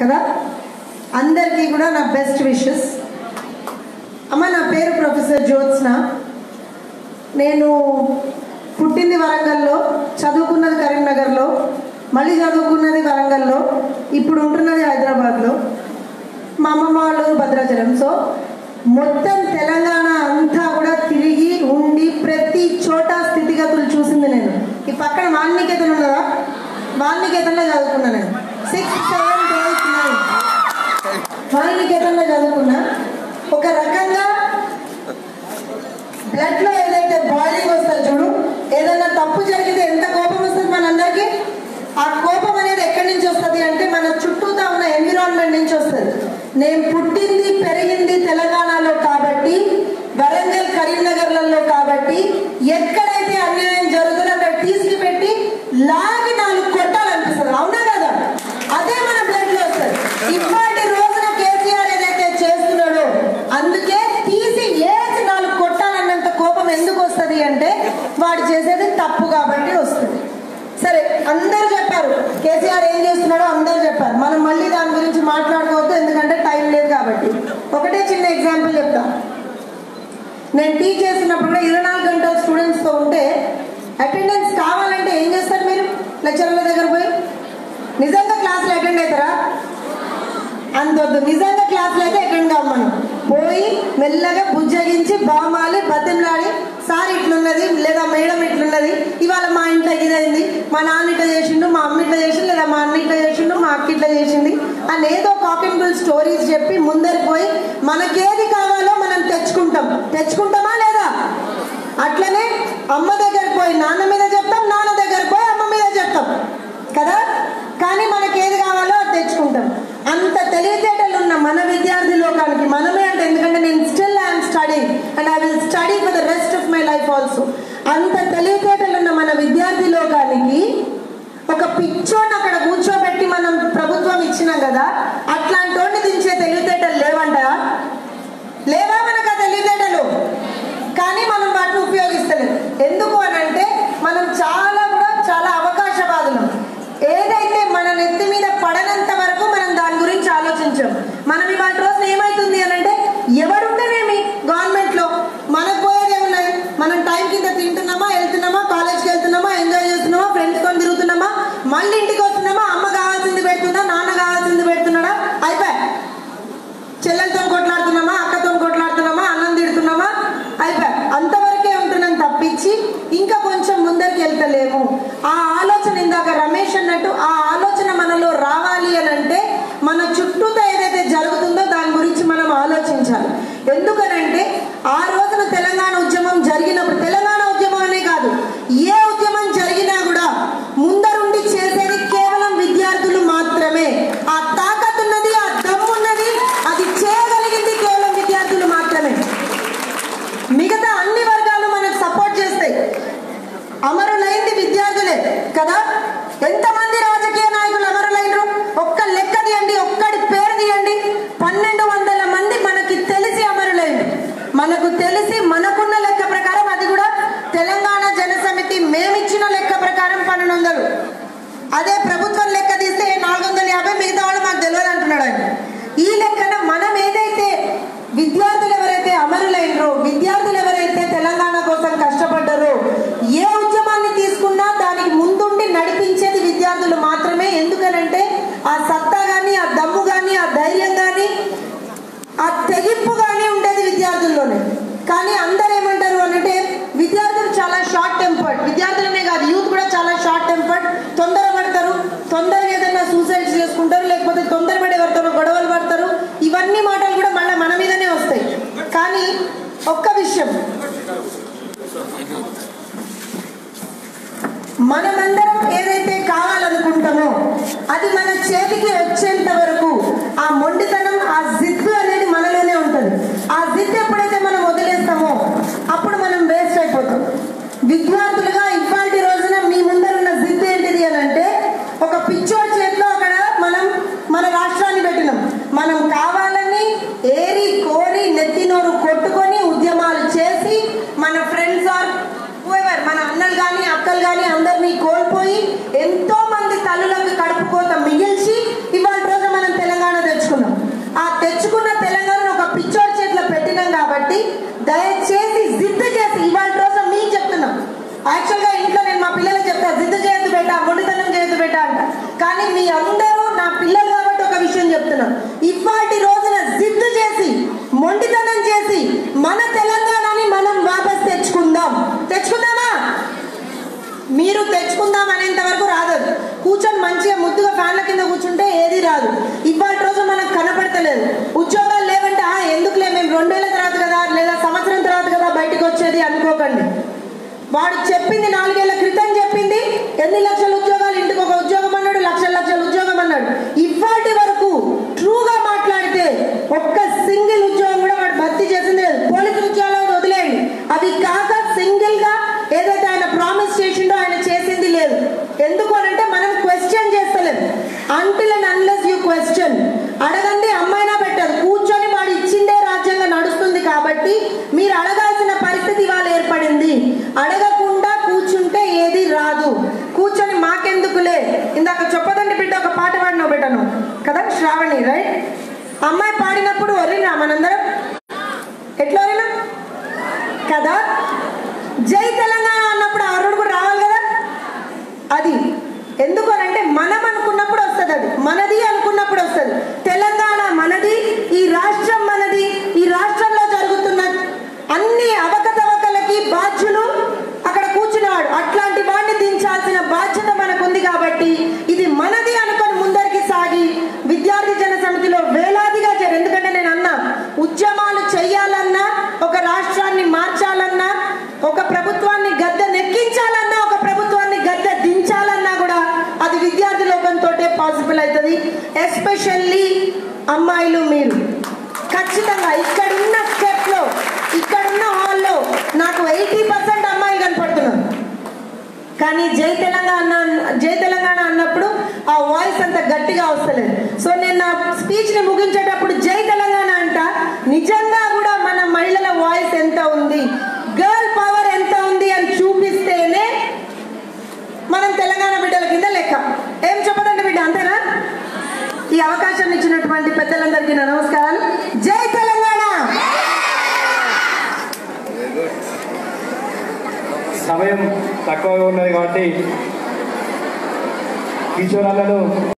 కదా అందరికీ కూడా నా బెస్ట్ విషెస్ అమ్మ నా పేరు ప్రొఫెసర్ జ్యోత్స్న నేను పుట్టింది వరంగల్లో చదువుకున్నది కరీంనగర్లో మళ్ళీ చదువుకున్నది వరంగల్లో ఇప్పుడు ఉంటున్నది హైదరాబాద్లో మా అమ్మమ్మ వాళ్ళు భద్రాచలం సో మొత్తం తెలంగాణ అంతా కూడా తిరిగి ఉండి ప్రతి చోట స్థితిగతులు చూసింది నేను ఈ పక్కన వాల్మీకేతన్ ఉన్నదా వాల్మీకేతన్లో చదువుకున్నా నేను సిక్స్ సెవెన్ ఎయిట్ నైన్ వాల్మీకేతన్లో చదువుకున్నా ఒక రకంగా బ్లడ్ లో ఏదైతే బాయిలింగ్ వస్తుంది చూడు ఏదైనా తప్పు జరిగితే ఎంత కోపం వస్తుంది మనందరికీ ఆ కోపం అనేది ఎక్కడి నుంచి వస్తుంది అంటే మన చుట్టూతా ఉన్న ఎన్విరాన్మెంట్ నుంచి వస్తుంది నేను పుట్టింది పెరిగింది తెలంగాణలో కాబట్టి వరంగల్ కరీంనగర్లలో కాబట్టి ఎక్కడైతే అన్యాయం జరుగుతుందో అక్కడ తీసుకుపెట్టి లాగి నాలుగు కొట్టాలనిపిస్తుంది అవునా కదా అదే మన బ్లడ్ లో వస్తుంది ఇప్పటి రోజున కేసీఆర్ ఏదైతే చేస్తున్నాడో అందుకే తీసి ఏసి నాలుగు కొట్టాలన్నంత కోపం ఎందుకు వస్తుంది అంటే వాడు చేసేది తప్పు కాబట్టి వస్తుంది సరే అందరూ చెప్పారు కేసీఆర్ ఏం చేస్తున్నాడో అందరూ చెప్పారు మనం మళ్ళీ దాని గురించి మాట్లాడుకోవద్దు ఎందుకంటే టైం లేదు కాబట్టి ఒకటే చిన్న ఎగ్జాంపుల్ చెప్తా నేను టీచ్ చేస్తున్నప్పుడు కూడా ఇరవై నాలుగు గంటల స్టూడెంట్స్తో ఉంటే అటెండెన్స్ కావాలంటే ఏం చేస్తారు మీరు లెక్చరర్ల దగ్గర పోయి నిజంగా క్లాసులు అటెండ్ అవుతారా అంతొద్దు నిజంగా క్లాసులు అయితే అటెండ్ కావు మనం పోయి మెల్లగా బుజ్జగించి బామాలి బతిమలాడి సార్ ఇట్లున్నది లేదా మేడం ఇట్లున్నది ఇవాళ మా ఇంట్లో ఇదైంది మా నాన్న ఇట్లా చేసిండు మా అమ్మ ఇట్లా చేసిండు లేదా మా అన్న ఇట్లా చేసిండు మా అక్క ఇట్లా చేసింది అని ఏదో కాకింగ్ స్టోరీస్ చెప్పి ముందరికి పోయి మనకేది కావాలో మనం తెచ్చుకుంటాం తెచ్చుకుంటామా లేదా అట్లనే అమ్మ దగ్గరకు పోయి నాన్న మీద చెప్తాం నాన్న దగ్గరకు పోయి అమ్మ మీద చెప్తాం కదా కానీ మనకి ఏది కావాలో అది తెచ్చుకుంటాం అంత తెలివితేటలు ఉన్న మన విద్యార్థి లోకానికి మనమే అంటే ఎందుకంటే నేను still I'm study and I will study for the rest of my life also అంత తెలివితేటలు ఉన్న మన విద్యార్థి లోకానికి ఒక పిచ్చోని అక్కడ కూర్చోబెట్టి మనం ప్రభుత్వం ఇచ్చినాం కదా అట్లాంటి వాడిని దించే తెలివితేటలు లేవంట లేవా మనకు ఆ తెలివితేటలు కానీ మనం వాటిని ఉపయోగిస్తలేం ఎందుకు అని అంటే మనం చాలా కూడా చాలా అవకాశవాదులం ఏదైతే మన నెత్తి మీద పడనంత వరకు మనం దాని గురించి ఆలోచించాం మనం ఇవాళ రోజున ఏమవుతుంది అని అంటే ఎవడుంటేనేమి గవర్నమెంట్లో మనకు పోయేది ఏమున్నాయి మనం టైం కింద తింటున్నామా వెళ్తున్నామా కాలేజ్కి వెళ్తున్నామా ఎంజాయ్ చేస్తున్నామా ఫ్రెండ్స్తో తిరుగుతున్నామా మళ్ళీ ఇంటికి వస్తున్నామా అమ్మ కావాల్సింది పెడుతుందా నాన్న కావాల్సింది పెడుతున్నాడా అయిపోయా చెల్లెలతో కొట్లాడుతున్నామా అక్కతో కొట్లాడుతున్నామా అన్నం తిడుతున్నామా అయిపోయా అంతవరకే ఉంటున్నాం తప్పించి ఇంకా కొంచెం ముందరికి వెళ్తలేము ఆ ఆలోచన ఇందాక రమేష్ అన్నట్టు ఆ ఆలోచన మనలో రావాలి అని అంటే మన చుట్టూతో ఏదైతే జరుగుతుందో దాని గురించి మనం ఆలోచించాలి ఎందుకనంటే ఆ రోజున తెలంగాణ ఉద్యమం జరిగినప్పుడు తెలంగాణ ఉద్యమం అనే కాదు ఏ ఉద్యమం జరిగినా కూడా ముందరుండి చేసేది కేవలం విద్యార్థులు మాత్రమే ఆ తాకతున్నది ఆ దమ్మున్నది అది చేయగలిగింది కేవలం విద్యార్థులు మాత్రమే మిగతా అన్ని వర్గాలు మనకు సపోర్ట్ చేస్తాయి అమరులైంది విద్యార్థులే కదా ఎంతమంది రాజకీయ నాయకులు అమరులైనరు ఒక్క లెక్క తీయండి ఒక్కడి పేరు తీయండి పన్నెండు వందల మంది మనకి తెలిసి అమరులైంది మనకు తెలిసి మనకున్న లెక్క ప్రకారం అది కూడా తెలంగాణ జనసమితి మేమిచ్చిన లెక్క ప్రకారం పన్నెండు వందలు అదే ప్రభుత్వం లెక్క తీస్తే నాలుగు వందల యాభై మిగతా వాళ్ళు మాకు తెలియదు అంటున్నాడు ఆయన ఈ లెక్కన మనం ఏదైతే విద్యార్థులు ఎవరైతే అమరులైనరో విద్యార్థులు ఎవరైతే తెలంగాణ కోసం కష్టపడ్డారో ఏ ఉద్యమాన్ని తీసుకున్నా దానికి ముందుండి నడిపించేది విద్యార్థులు మాత్రమే ఎందుకనంటే ఆ సత్తా కానీ ఆ దమ్ము కానీ ఆ ధైర్యం కానీ ఆ తెగింపు కానీ ఉండేది విద్యార్థుల్లోనే కానీ అందరు ఏమంటారు అంటే విద్యార్థులు చాలా షార్ట్ టెంపర్డ్ విద్యార్థులనే కాదు యూత్ కూడా చాలా షార్ట్ టెంపర్డ్ తొందర పడతారు తొందరగా ఏదైనా సూసైడ్స్ చేసుకుంటారు లేకపోతే తొందరపడి ఎవరితో గొడవలు పడతారు ఇవన్నీ మాటలు కూడా మళ్ళీ మన మీదనే వస్తాయి కానీ ఒక్క విషయం మనమందరం ఏదైతే కావాలనుకుంటామో అది మన చేతికి వచ్చేంత వరకు ఆ మొండితనం ఆ జిద్దు అనేది మనలోనే ఉంటుంది ఆ జిద్దు ఎప్పుడైతే మనం వదిలేస్తామో అప్పుడు మనం వేస్ట్ అయిపోతాం విద్యార్థులుగా ఇవాటి రోజున మీ ముందరున్న జిద్దు ఏంటిది అని అంటే ఒక పిచ్చోడి చేతిలో అక్కడ మనం మన రాష్ట్రాన్ని పెట్టినాం మనం కావాలని ఏరి కోరి నెత్తినోరు కొట్టుకొని ఉద్యమాలు చేసి మన ఫ్రెండ్స్ ఆర్ whoever, మన అన్నలు కానీ అక్కలు కానీ అందరినీ కోల్పోయి ఎంతో మంది తల్లులకు కడుపు కోత మిగిల్చి ఇవాళ రోజు మనం తెలంగాణ తెచ్చుకున్న తెలంగాణను ఒక పిచ్చోడి చేతిలో పెట్టినాం కాబట్టి దయచేసి జిద్దు చేసి ఇవాళ రోజు మీకు చెప్తున్నాం యాక్చువల్గా ఇంట్లో నేను మా పిల్లలకు చెప్తా జిద్దు చేయొద్దు బేట మొండితనం చేయొద్దు బేట అంట కానీ మీ అందరూ నా పిల్లలు కాబట్టి ఒక విషయం చెప్తున్నాం ఇవాటి రోజున జిద్దు చేసి మొండితనం చేసి మన తెలంగాణని మనం వాపస్ తెచ్చుకుందాం తెచ్చుకుందామా మీరు తెచ్చుకుందాం అనేంత వరకు రాదు అది. కూర్చొని మంచిగా ముద్దుగా ఫ్యాన్ల కింద కూర్చుంటే ఏది రాదు ఇవాళ రోజు మనకు కనపడతలేదు ఉద్యోగాలు లేవంటే "ఆ, ఎందుకులే మేము రెండు వేల తర్వాత కదా లేదా సంవత్సరం తర్వాత కదా బయటకు వచ్చేది అనుకోకండి వాడు చెప్పింది నాలుగేళ్ల క్రితం చెప్పింది ఎన్ని లక్షల ఉద్యోగాలు ఇంటికి ఒక ఉద్యోగం అన్నాడు లక్షల లక్షల ఉద్యోగం అన్నాడు ఇవాటి వరకు ట్రూగా మాట్లాడితే ఒక్క సింగిల్ ఉద్యోగం కూడా వాడు భర్తీ చేసింది లేదు పోలీసు ఉద్యోగాలు వదిలేయండి అవి కాక సింగిల్ గా ఏదైతే ఆయన ప్రామిస్ చేసిండో ఆయన చేసింది లేదు ఎందుకు అనంటే మనం క్వశ్చన్ చేస్తలేం until and unless you question అడగండి అమ్మాయినా పెట్టదు కూర్చొని వాడు ఇచ్చిందే రాజ్యాంగం నడుస్తుంది కాబట్టి మీరు అడగాల్సిన పరిస్థితి ఇవాళ ఏర్పడింది అడగకుండా కూర్చుంటే ఏది రాదు కూర్చొని మాకెందుకులే ఇందాక చెప్పదండి బిడ్డ ఒక పాట పాడినావు బిడ్డను కదా శ్రావణి రైట్ అమ్మాయి పాడినప్పుడు వరినా మనందరం ఎట్లా వరినా కదా జై తెలంగాణ అన్నప్పుడు అరుడు కూడా రావాలి కదా అది ఎందుకు అని అంటే మనం అనుకున్నప్పుడు వస్తుంది అది మనది అనుకున్నప్పుడు వస్తుంది తెలంగాణ మనది ఈ రాష్ట్రం మనది ఈ రాష్ట్రంలో జరుగుతున్న అన్ని అవకతవకలకి బాధ్యులు అక్కడ కూర్చున్నవాడు అట్లాంటి వాడిని దించాల్సిన బాధ్యత మనకుంది కాబట్టి ఇది మనది అనుకొని ముందరికి సాగి విద్యార్థి జన సమితిలో వేలాదిగా చేరు ఎందుకంటే నేను అన్నా ఉద్యమాలు చెయ్యాలన్నా ఒక రాష్ట్రాన్ని మార్చాలన్నా ఒక ప్రభుత్వాన్ని గద్దె నెక్కించాలన్నా ఒక ప్రభుత్వాన్ని గద్దె దించాలన్నా కూడా అది విద్యార్థి లోకంతో పాసిబుల్ అవుతుంది ఎస్పెషల్లీ అమ్మాయిలు మీరు ఖచ్చితంగా ఇక్కడున్న స్టెప్ లో ఇక్కడున్న హాల్లో నాకు ఎయిటీ పర్సెంట్ అమ్మాయిలు కనపడుతున్నారు కానీ జై తెలంగాణ జై తెలంగాణ అన్నప్పుడు ఆ వాయిస్ అంత గట్టిగా వస్తలేదు సో నేను నా స్పీచ్ ని ముగించేటప్పుడు జై తెలంగాణ అంట నిజంగా కూడా మన మహిళల వాయిస్ ఎంత ఉంది గర్ల్ పవర్ ఎంత ఉంది అని చూపిస్తేనే మనం తెలంగాణ బిడ్డల కింద లెక్క ఏం చెప్పదండి బిడ్డ అంతేనా ఈ అవకాశం ఇచ్చినటువంటి పెద్దలందరికీ నా నమస్కారాలు జై తెలంగాణ సమయం తక్కువగా ఉన్నది కాబట్టి కిషోరాలను